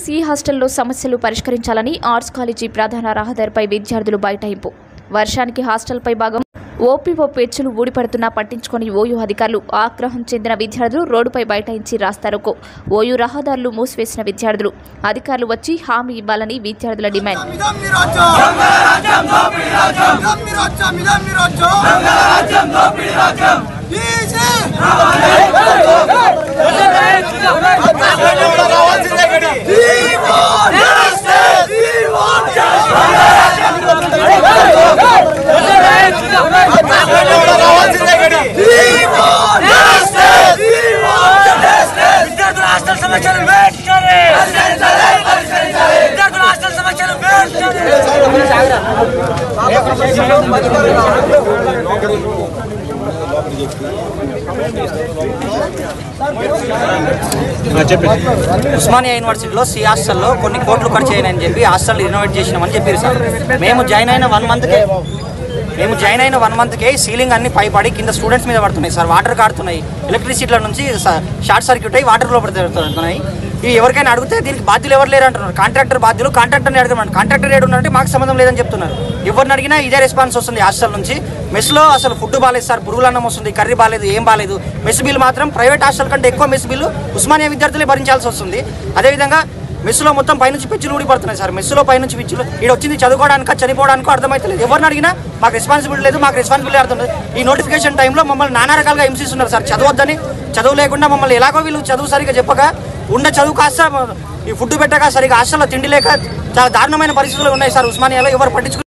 C హాస్టల్లో సమస్యలు పరిష్కరించాలని ఆర్ట్స్ కాలేజీ ప్రధాన రహదారిపై విద్యార్థులు బైఠాయింపు వర్షానికి హాస్టల్పై భాగం ఓపీఓ పేర్చులు ఊడిపడుతున్నా పట్టించుకొని ఓయూ అధికారులు ఆగ్రహం చెందిన విద్యార్థులు రోడ్డుపై బైఠాయించి రాస్తారోకో ఓయూ రహదారులు మూసివేసిన విద్యార్థులు అధికారులు వచ్చి హామీ ఇవ్వాలని విద్యార్థుల డిమాండ్ మిదం మిరాజో మిదం మిరాజో మిదం మిరాజో రాజ్యం దోపిడి రాజ్యం డీజే విద్యార్థుల హాస్టల్ సమస్యలు వెంటనే విద్యార్థుల హాస్టల్ సమస్యలు వెంటనే ఉస్మానియా యూనివర్సిటీలో సి హాస్టల్లో కొన్ని కోట్లు ఖర్చు అయినాయని చెప్పి హాస్టల్ రినోవేట్ చేసినామని చెప్పారు సార్ మేము జాయిన్ అయిన వన్ మంత్కే మేము జాయిన్ అయిన వన్ మంత్కే సీలింగ్ అన్ని పై పడి కింద స్టూడెంట్స్ మీద పడుతున్నాయి సార్ వాటర్ కాడుతున్నాయి ఎలక్ట్రిసిటీల నుంచి స- షార్ట్ సర్క్యూట్ అయ్యి వాటర్ లోపల పడుతున్నాయి ఇవి ఎవరికైనా అడిగితే దీనికి బాధ్యులు ఎవరు లేరు అంటున్నారు కాంట్రాక్టర్ బాధ్యులు కాంట్రాక్టర్ని అడగమంటారు కాంట్రాక్టర్ ఏడు ఉన్నారంటే మాకు సంబంధం లేదని చెప్తున్నారు ఎవరిని అడిగినా ఇదే రెస్పాన్స్ వస్తుంది హాస్టల్ నుంచి మెస్లో అసలు ఫుడ్ బాగాలేదు సార్ పురుగులు అన్నం వస్తుంది కర్రీ బాగాలేదు ఏం బాగాలేదు మెస్ బిల్ మాత్రం ప్రైవేట్ హాస్టల్ కంటే ఎక్కువ మెస్ బిల్లు ఉస్మానియా విద్యార్థులే భరించాల్సి వస్తుంది అదేవిధంగా మెస్సులో మొత్తం పైనుంచి పిచ్చులు ఊడిపడుతున్నాయి సార్ మెస్సులో పైనుంచి పిచ్చులు ఇక్కడ వచ్చింది చదువుకోవడానికా చనిపోవడానికో అర్థమైతలేదు ఎవరిని అడిగినా మాకు రెస్పాన్సిబిలిటీ లేదు మాకు రెస్పాన్సిబిలిటీ అర్థం లేదు ఈ నోటిఫికేషన్ టైంలో మమ్మల్ని నానా రకాలుగా హింసిస్తున్నారు సార్ చదవద్దని చదువు లేకుండా మమ్మల్ని ఎలాగో వీళ్ళు చదువు సరిగా చెప్పక ఉన్న చదువు కాస్త ఈ ఫుడ్ పెట్టక సరిగా హాస్టల్లో తిండి లేక చాలా దారుణమైన పరిస్థితులు ఉన్నాయి సార్ ఉస్మానియాలో ఎవరు పట్టించుకు